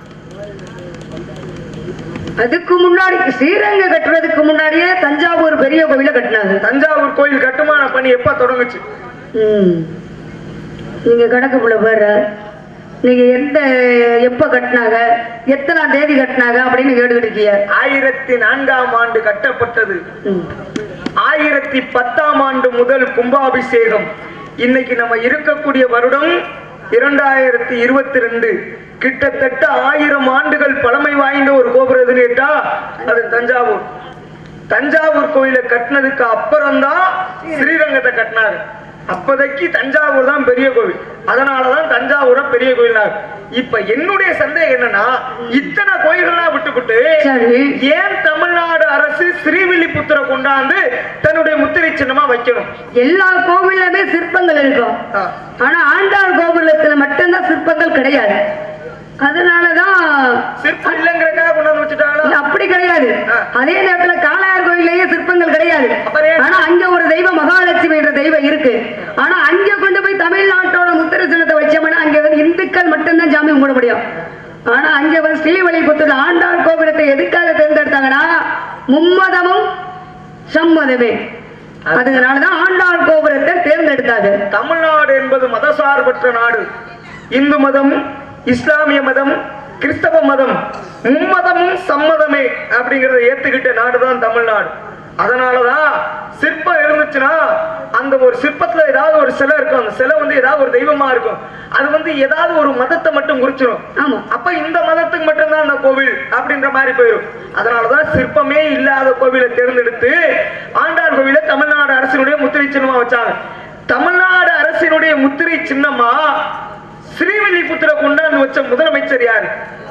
அதுக்கு முன்னாடி ஸ்ரீரங்க கட்டுறதுக்கு முன்னாடியே தஞ்சாவூர் பெரிய கோவில கட்டினாங்க தஞ்சாவூர் கோயில் கட்டுமான பணி எப்ப தொடங்குச்சு ம். நீங்க கணக்கு புள்ள பாரு நீங்க எந்த எப்ப கட்டினாங்க எத்தனாம் தேதி கட்டினாங்க அப்படின்னு கேட்டுக்கிட்டு இருக்கீங்க ஆயிரத்தி நான்காம் ஆண்டு கட்டப்பட்டது ம். ஆயிரத்தி பத்தாம் ஆண்டு முதல் கும்பாபிஷேகம் இன்னைக்கு நம்ம இருக்கக்கூடிய வருடம் இரண்டாயிரத்தி இருபத்தி ரெண்டு கிட்டத்தட்ட ஆயிரம் ஆண்டுகள் பழமை வாய்ந்த ஒரு கோபுரம் எதுன்னு கேட்டா அது தஞ்சாவூர் தஞ்சாவூர் கோயிலை கட்டினதுக்கு அப்புறம் தான் ஸ்ரீரங்கத்தை கட்டினாரு அப்போதைக்கு தஞ்சாவூர் தான் பெரிய கோவில் அதனாலதான் தஞ்சாவூரை பெரிய கோயிலாக இப்ப என்னுடைய சந்தேகம் என்னன்னா இத்தனை கோயில்கள்லாம் விட்டுவிட்டு சரி ஏன் தமிழ்நாடு அரசு ஸ்ரீவில்லிபுத்தரை கொண்டாந்து தன்னுடைய முத்திரை சின்னமா வைக்கணும் எல்லா கோவிலுமே சிற்பங்கள் இருக்கும் ஆ. ஆனா ஆண்டாள் கோபுரத்துல மட்டும்தான் சிற்பங்கள் கிடையாது அதனாலதான் சிற்பம் இல்லைங்கிறக்காக கொண்டாந்து வச்சுட்டாங்களா இல்ல, அப்படி கிடையாது ஆ. அதே நேரத்துல காளையார் கோயிலேயே சிற்பங்கள் கிடையாது அப்புறம் ஏன்? ஆனா அங்க ஒரு தெய்வம் மகாலட்சுமி என்ற தெய்வம் இருக்கு ஆனா அங்க கொண்டு போய் தமிழ்நாட்டோட முத்திரை சின்னத்தை வச்சோம்னா அங்க வந்து இந்துக்கள் மட்டும்தான் ஜாமி கும்பிட முடியும் ஆனா அங்க வந்து ஸ்ரீவல்லிபுத்தூர் ஆண்டாள் கோபுரத்தை எதுக்காக தேர்ந்தெடுத்தாங்கன்னா மும்மதமும் சம்மதமே அதனாலதான் ஆண்டாள் கோபுரத்தை தேர்ந்தெடுத்தாங்க தமிழ்நாடு என்பது மதசார்பற்ற நாடு இந்து மதம் இஸ்லாமிய மதம் கிறிஸ்தவ மதம் மும்மதமும் சம்மதமே அப்படிங்கறத ஏத்துக்கிட்ட நாடுதான் தமிழ்நாடு அதனாலதான் சிற்பம் இருந்துச்சுன்னா அந்த ஒரு சிற்பத்துல ஏதாவது ஒரு சிலை இருக்கும் அந்த சிலை வந்து ஏதாவது ஒரு தெய்வமா இருக்கும் அது வந்து ஏதாவது ஒரு மதத்தை மட்டும் குறிச்சிடும் ஆமா அப்ப இந்த மதத்துக்கு மட்டும்தான் அந்த கோவில் அப்படின்ற மாதிரி போயிடும் அதனாலதான் சிற்பமே இல்லாத கோவிலை தேர்ந்தெடுத்து ஆண்டாள் கோவிலை தமிழ்நாடு அரசினுடைய முத்திரை சின்னமா வச்சாங்க தமிழ்நாடு அரசினுடைய முத்திரை சின்னமா ஸ்ரீவில்லிபுத்திர கொண்டாந்து வச்ச முதலமைச்சர் யாரு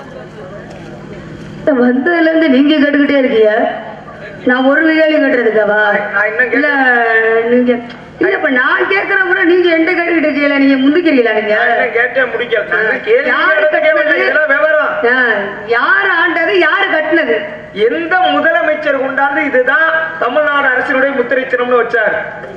வந்ததுல இருந்து நீங்க கேட்டுக்கிட்டே இருக்கீங்க நான் ஒரு கேள்வி கேட்டுறதுக்காவா நான் என்ன இல்ல கேட்டேன் நீங்க இல்ல இப்ப நான் கேக்குற கூட நீங்க எந்த கேட்டுக்கிட்டு இருக்கீங்களா நீங்க முந்திக்கிறீங்களா நீங்க நான் என்ன கேட்டேன் முடிக்கல நான் கேள்வி யாரு கேட்டதை கேட்கல. கட்டினது? இதெல்லாம் விவரம் ஆ, யாரு ஆண்டது யாரு கட்டினது எந்த முதலமைச்சர் கொண்டாந்து இதுதான் தமிழ்நாடு அரசினுடைய முத்திரை சின்னம்னு வச்சார்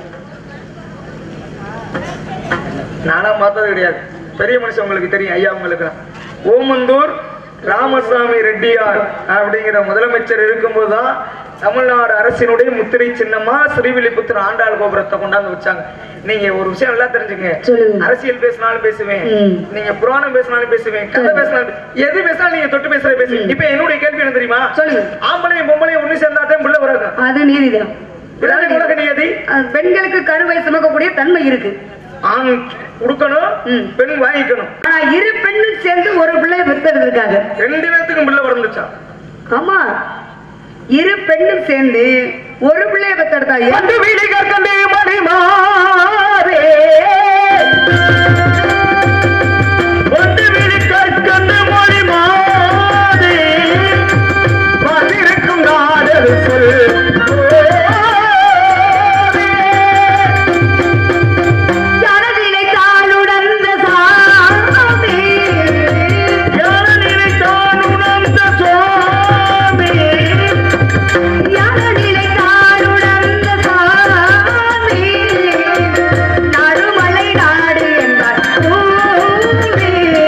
நானா பார்த்தது கிடையாது பெரிய மனுஷன் உங்களுக்கு தெரியும் ஐயா உங்களுக்கு ஓமந்தூர் ராமசாமி ரெட்டியார் அப்படிங்கிற முதலமைச்சர் இருக்கும்போதுதான் தமிழ்நாடு அரசினுடைய முத்திரை சின்னமா ஸ்ரீவில்லிபுத்தூர் ஆண்டாள் கோபுரத்தை கொண்டாந்து வச்சாங்க நீங்க ஒரு விஷயம் நல்லா தெரிஞ்சுங்க சொல்லுங்க. அரசியல் பேசினாலும் பேசுவேன் ம். நீங்க புராணம் பேசினாலும் பேசுவேன் கதை பேசினாலும் பே- எது பேசினாலும் நீங்க தொட்டு பேசுற பேசுவீங்க இப்ப என்னுடைய கேள்வி என்ன தெரியுமா சொல்லுங்க. ஆம்பளையும் பொம்பளையும் ஒண்ணு சேர்ந்தாதான் பிள்ளை பிறகு அது நீதிதான் பிள்ளை உலக நியதி அது பெண்களுக்கு கருவை சுமக்கக்கூடிய தன்மை இருக்கு ஆண் கொடுக்கணும் ம். பெண் வாங்கிக்கணும் ஆனா இரு பெண்ணும் சேர்ந்து ஒரு பிள்ளைய பெற்றெடுத்திருக்காங்க ரெண்டு பேர்த்துக்கும் பிள்ளை பிறந்துச்சா ஆமா இரு பெண்ணும் சேர்ந்து ஒரு பிள்ளைய பெற்றெடுத்தாங்க பட்டு வீடு கற்கண்டே மணிமாறே பட்டு வீடு கற்கண்டு மணிமாறே பதிருக்கும் காதல் சொல் யாரதிலே தாளுடந்த சாமி யார நினைத்தான் உணர்ந்த சுவாமி யாரதிலே தாளுடந்த சாமி நறுமலை நாடு என்பார் பூமி.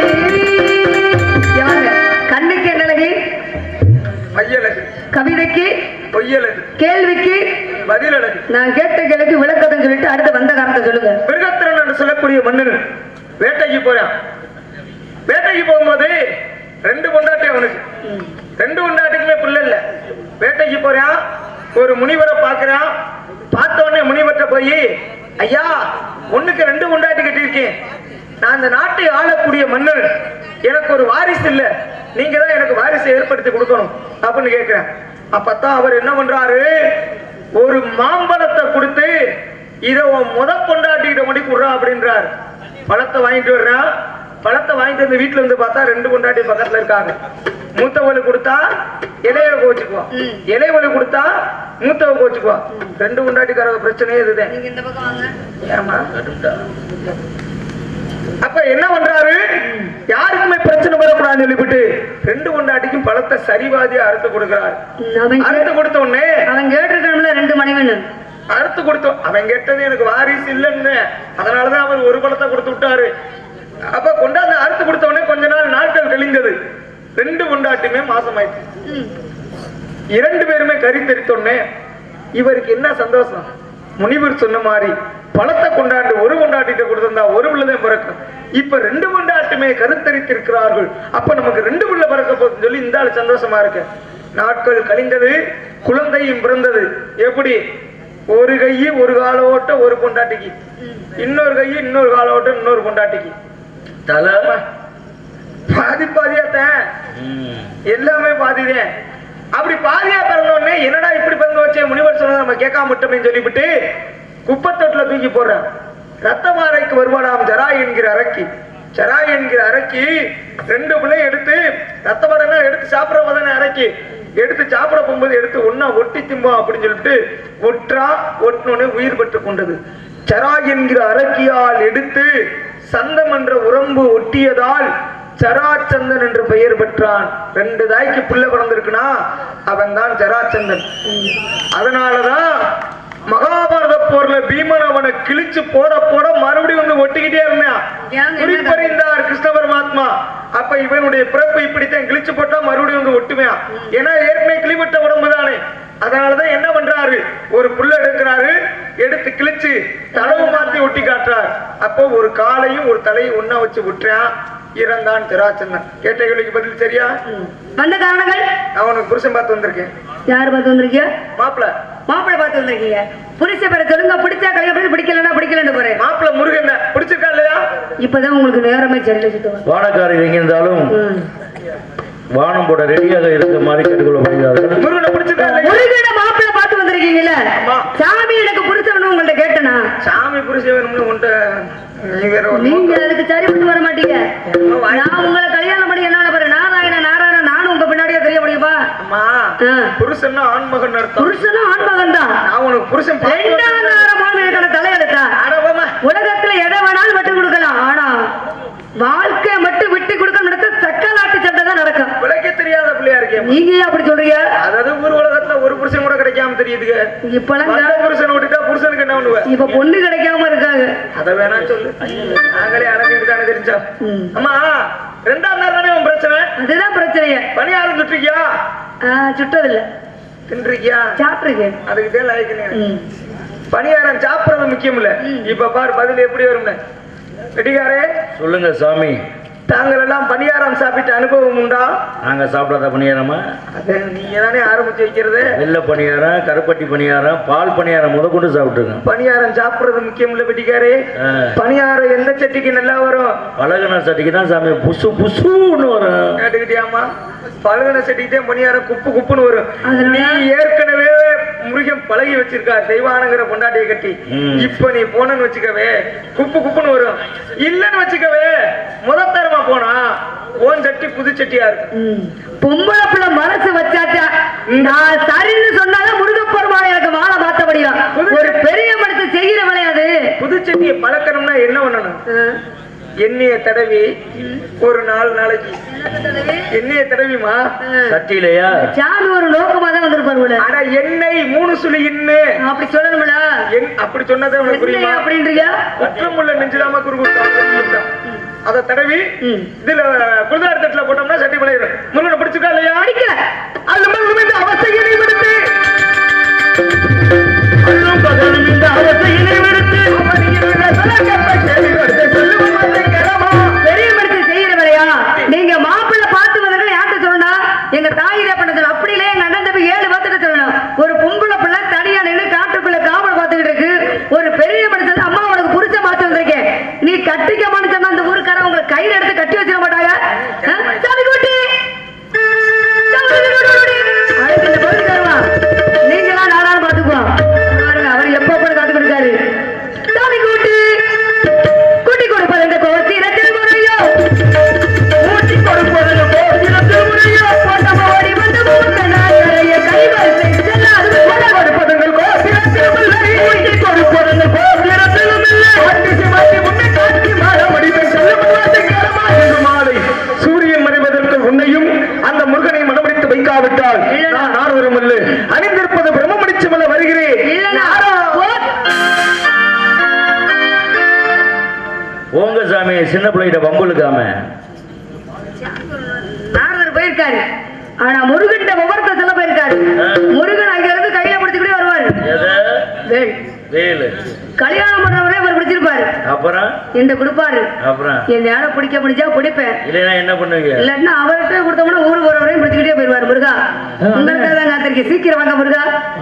எவங்க? கண்ணுக்கு என்னழகு மையலகு கவிதைக்கு பொய்யலகு கேள்விக்கு பதிலழகு நான் கேட்ட கேள்விக்கு விளக்கத்தை சொல்லிட்டு அடுத்து வந்த காரணத்தை சொல்லுங்க மிருகத்திரன் என்று சொல்லக்கூடிய மன்னன் வேட்டைக்கு போறான் வேட்டைக்கு போகும்போது ரெண்டு பொண்டாட்டி அவனுக்கு ரெண்டு பொண்டாட்டிக்குமே பிள்ளை இல்ல வேட்டைக்கு போறான் ஒரு முனிவரை பார்க்கறான் பார்த்த உடனே முனிவர்கிட்ட போய் ஐயா ஒண்ணுக்கு ரெண்டு பொண்டாட்டி கட்டியிருக்கேன் நான் இந்த நாட்டை ஆளக்கூடிய மன்னன் எனக்கு ஒரு வாரிசு இல்ல நீங்க தான் எனக்கு வாரிசை ஏற்படுத்தி கொடுக்கணும் அப்படின்னு கேட்கிறேன் அப்பதான் அவர் என்ன பண்றாரு ஒரு மாம்பழத்தை கொடுத்து இத உன் முத கொண்டாட்டிக்கிட்ட முடி குடுறா அப்படின்றார் பழத்தை வாங்கிட்டு வர்றான் பழத்தை வாங்கிட்டு வந்து வீட்டுல வந்து பார்த்தா ரெண்டு கொண்டாட்டி பக்கத்துல இருக்காங்க மூத்தவளு கொடுத்தா இளையவ கோச்சுக்குவான் இளையவளு கொடுத்தா மூத்தவ கோச்சுக்குவான் ரெண்டு கொண்டாட்டிக்காரங்க பிரச்சனையே இதுதான் நீங்க இந்த பக்கம் வாங்க ஏமா அப்ப என்ன பண்றாரு யாருக்குமே பிரச்சனை வரக்கூடாதுன்னு சொல்லிவிட்டு ரெண்டு கொண்டாட்டிக்கும் பழத்தை சரிவாதியா அறுத்து கொடுக்கிறார் அவன் அறுத்து கே- கொடுத்த உடனே அவன் கேட்டிருக்கணும்ல ரெண்டு மனைவின்னு அறுத்து கொடுத்தோம் அவன் கேட்டது எனக்கு வாரிசு இல்லைன்னு அதனாலதான் அவர் ஒரு பழத்தை கொடுத்து விட்டாரு அப்ப கொண்டாந்து அறுத்து கொடுத்த உடனே கொஞ்ச நாள் நாட்கள் கழிந்தது ரெண்டு கொண்டாட்டுமே மாசமாயிடுச்சு இரண்டு பேருமே கறி தெரித்தோடனே இவருக்கு என்ன சந்தோஷம் முனிவர் சொன்ன மாதிரி பழத்தை கொண்டாண்டு ஒரு கொண்டாட்டிட்ட கொடுத்திருந்தா ஒரு பிள்ளைதான் பிறக்கும் இப்ப ரெண்டு கொண்டாட்டுமே கருத்தரித்திருக்கிறார்கள் அப்ப நமக்கு ரெண்டு பிள்ளை பிறக்க போகுதுன்னு சொல்லி இந்த ஆள் சந்தோஷமா இருக்கு நாட்கள் கழிந்தது குழந்தையும் பிறந்தது எப்படி ஒரு கையு ஒரு கால ஓட்ட ஒரு பொண்டாட்டிக்கு இன்னொரு கையு இன்னொரு கால ஓட்டம் இன்னொரு பொண்டாட்டிக்கு தலை பாதி பாதியாத்தான் ம். எல்லாமே பாதிதேன் அப்படி பாதியா பிறந்தோடனே என்னடா இப்படி பிறந்து வச்சே முனிவர் சொன்னதை நம்ம கேட்காம விட்டோமே சொல்லிவிட்டு குப்பத்தொட்டுல தூக்கி போடுறேன் ரத்தமாரைக்கு வருவானாம் ஜராய் என்கிற அரக்கி ஜராய் என்கிற அரக்கி ரெண்டு பிள்ளை எடுத்து ரத்தமாரனா எடுத்து சாப்பிட தானே அரக்கி எடுத்து சாப்பிட போகும்போது எடுத்து ஒன்னா ஒட்டி திம்போம் அப்படின்னு சொல்லிட்டு ஒற்றா ஒட்டினோடனே உயிர் பெற்று கொண்டது சராய் என்கிற அரக்கியால் எடுத்து சந்தம் என்ற உறம்பு ஒட்டியதால் சராச்சந்தன் என்று பெயர் பெற்றான் ரெண்டு தாய்க்கு பிள்ளை பிறந்திருக்குன்னா அவன் தான் ஜராச்சந்தன் அதனாலதான் மகாபாரத போர்ல பீமன் அவனை கிழிச்சு போட போட மறுபடியும் வந்து ஒட்டிக்கிட்டே இருந்தான் ஏங்க, குறிப்பறிந்தார் கிருஷ்ண பரமாத்மா அப்ப இவனுடைய பிறப்பு இப்படித்தான் கிழிச்சு போட்டா மறுபடியும் வந்து ஒட்டுமையா ஏன்னா ஏற்கனவே கிளிவிட்ட உடம்பு தானே அதனாலதான் என்ன பண்றாரு ஒரு புல்ல எடுக்கிறாரு எடுத்து கிழிச்சு தடவு மாத்தி ஒட்டி காட்டுறார் அப்போ ஒரு காலையும் ஒரு தலையும் ஒண்ணா வச்சு விட்டுறான் இறந்தான் திராச்சந்தன் கேட்ட கேள்விக்கு பதில் சரியா வந்த காரணங்கள் நான் உனக்கு புருஷன் பார்த்து வந்திருக்கேன் யார் பார்த்து வந்திருக்கீங்க மாப்பிள மாப்பிள்ளை பார்த்து வந்திருக்கீங்க புரிச்ச பேரை சொல்லுங்க பிடிச்சா கல்யாணம் பிடிக்கலன்னா பிடிக்கலன்னு போறேன் மாப்பிள முருகன் பிடிச்சிருக்கா இல்லையா இப்பதான் உங்களுக்கு நேரமே செல்ல சுத்துவேன் வானக்காரர் எங்க இருந்தாலும் வானம் போட ரெடியாக இருக்க மாதிரி கேட்டுக்கொள்ளப்படுகிறார்கள் முருகனை பிடிச்சிருக்கா இல்லையா முருகனை மாப்பிள்ளை பார்த்து வந்திருக்கீங்கல்ல ஆமா. சாமி எனக்கு புரிச்சவனு உங்கள்ட்ட கேட்டனா சாமி புருஷன் வேணும்னு உன்ட்ட நீ வேற ஒரு நீங்க அதுக்கு சரிப்பட்டு வர மாட்டீங்க நான் உங்களை கல்யாணம் பண்ணி என்ன போறேன் நாராயண நாராயண நானும் உங்க பின்னாடியே தெரிய முடியுமா அம்மா ஆ. புருஷன்னா ஆண்மகன் அர்த்தம் புருஷனும் ஆண்மகன் தான் நான் உனக்கு புருஷன் பார்த்து ரெண்டாம் நேரமான இருக்கிற தலையெழுத்தா அடவமா உலகத்துல எதை வேணாலும் விட்டு கொடுக்கலாம் ஆனா வாழ்க்கையை மட்டும் விட்டு கொடுக்க நடத்த தக்கலாட்டு சண்டை தான் நடக்கும் விளக்க தெரியாத பிள்ளையா இருக்கேன் நீங்க ஏன் அப்படி சொல்றீங்க அதாவது ஊர் உலகத்துல ஒரு புருஷன் கூட கிடைக்காம கிடைக்காம தெரியுதுங்க இப்பெல்லாம் வந்த கா- புருஷனை விட்டுட்டா புருஷனுக்கு என்ன பண்ணுவ இப்ப பொண்ணு கிடைக்காம இருக்காங்க அத வேணா சொல்லு நாங்களே அழகு தானே தெரிஞ்சா ம். அம்மா ரெண்டாம் நாள் தானே உன் பிரச்சனை அதுதான் பிரச்சனையே பணியாரம் சுட்டிருக்கியா ஆஹ், சுட்டதில்ல தின்றிருக்கியா சாப்பிட்டுருக்கேன் அதுக்கு தான் லாய்க்கு ம். பணியாரம் சாப்பிடுறது முக்கியம் இல்ல இப்ப பாரு பதில் எப்படி வரும்னு வெட்டிக்காரே சொல்லுங்க சாமி தாங்கள் எல்லாம் பணியாரம் சாப்பிட்ட அனுபவம் உண்டா நாங்க சாப்பிடாத பணியாரமா அது நீங்க தானே ஆரம்பிச்சு வைக்கிறது வெள்ளை பணியாரம் கருப்பட்டி பணியாரம் பால் பணியாரம் முத கொண்டு சாப்பிட்டுருக்கேன் பணியாரம் சாப்பிடுறது முக்கியம் இல்ல வெட்டிக்காரே ஆ. பணியாரம் எந்த சட்டிக்கு நல்லா வரும் பழகுன சட்டிக்கு தான் சாமி புசு புசுன்னு வரும் கேட்டுக்கிட்டியாமா பழகின சட்டிக்கு தான் பணியாரம் குப்பு குப்புன்னு வரும் நீ அதனால- ஏற்கனவே முருகன் பழகி வச்சிருக்கா தெய்வானங்கிற பொண்டாட்டியை கட்டி ம். இப்ப நீ போனன்னு வச்சுக்கவே குப்பு குப்புன்னு வரும் இல்லன்னு வச்சுக்கவே முதத்தரமா போனா ஓன் சட்டி புது சட்டியா இருக்கு ம். பொம்பளை பிள்ளை மனசு வச்சாச்சா நான் சரின்னு சொன்னாலும் முருகப்பெருமான் எனக்கு வாழை மாத்த முடியும் ஒரு பெரிய மனுஷன் செய்யற விளையாது புது சட்டியை பழக்கணும்னா என்ன பண்ணணும் எண்ணெய தடவி ஒரு நாலு நாளைக்கு எண்ணெய தடவிமா சட்டியிலையா சாமி ஒரு நோக்கமா தான் வந்திருப்பாரு போல. ஆனா எண்ணெய் மூணு சுழி இன்னு அப்படி சொல்லணும்ல என் அப்படி சொன்னதே உனக்கு புரியுமா என்ன அப்படின்றியா குற்றமுள்ள நெஞ்சிலாம குறுக்கு அத தடவி ம். இதுல குளிர்தார் தட்டுல போட்டோம்னா சட்டி விளையிடும் முருகனை பிடிச்சிருக்கா இல்லையா அடிக்கல அது மருந்தும் இந்த அவஸ்தையினை விடுத்து அல்லும் பகலும் இந்த அவஸ்தையினை விடுத்து அவனியிருந்த சலக்கப்பட்ட செல்வத்தை சொல்லும் வசைக்கரமா. பெரிய மனுஷன் செய்யற வேலையா நீங்க மாப்பிள்ளை பார்த்து வந்தா யார்கிட்ட சொல்லணும் எங்க தாயிர பண்ண சொல்லணும் அப்படி இல்ல எங்க அண்ணன் தம்பி ஏழு பேர்த்துட்டு சொல்லணும் ஒரு பொம்பளை பிள்ளை தனியா நின்று காட்டுக்குள்ள காவல் பார்த்துக்கிட்டு இருக்கு ஒரு பெரிய மனுஷன் அம்மா உனக்கு புரிச்ச மாத்தி வந்திருக்கேன் நீ கட்டிக்க மனுஷன் அந்த ஊருக்காரன் உங்களை கையில எடுத்து கட்டி வச்சிட மாட்டாங்க ஆ? சாமி குட்டி அடுத்து இந்த பதில் தருவான் நீங்களா நானும் பாத்துக்குவோம் பாருங்க அவர் எப்ப போல காத்துக்கிட்டு இருக்காரு சாமி குட்டி குட்டி கொடுப்பது இந்த கோத்திரத்தில் முறையோ ஊட்டி கொடுப்பது கோத்திரத்தில் முறையோ போட்ட ஓடி வந்து மூத்தனாக்கரைய கைவரிசை செல்லாது கொட கொடுப்பதுங்கள் கோத்திரத்தில் இல்லை ஊட்டி கொடுப்பது கோத்திரத்திலும் இல்லை காட்டி சிவாட்டி உன்னை காட்டி மாற முடிவை சொல்லும் வசைக்கரமா என்று மாலை சூரியன் மறைவதற்கு உன்னையும் அந்த முருகனை மனமுடித்து வைக்காவிட்டால் நான் நார்வரும் அல்ல அணிந்திருப்பது பிரம்மமடிச்சு மல வருகிறேன் இல்லைன்னா போங்க சாமி சின்ன பிள்ளைகிட்ட பம்புழுக்காம நாரதர் போயிருக்காரு ஆனா முருகன் ஒவ்வொருத்த சொல்ல போயிருக்காரு ஆ. முருகன் அங்க இருந்து கையில பிடிச்சுக்கிட்டே வருவாரு எதை வேல் வேலு கல்யாணம் பண்றவரே அவர் பிடிச்சிருப்பாரு அப்புறம் இந்த கொடுப்பாரு அப்புறம் என் நேரம் பிடிக்க முடிஞ்சா பிடிப்பேன் இல்லைன்னா என்ன பண்ணுவீங்க இல்லன்னா அவர்கிட்ட கொடுத்தோம்னா ஊருக்கு போறவரையும் பிடிச்சுக்கிட்டே போயிருவாரு முருகா உங்களுக்கு தான் காத்திருக்கேன் சீக்கிரம் வாங்க முருகா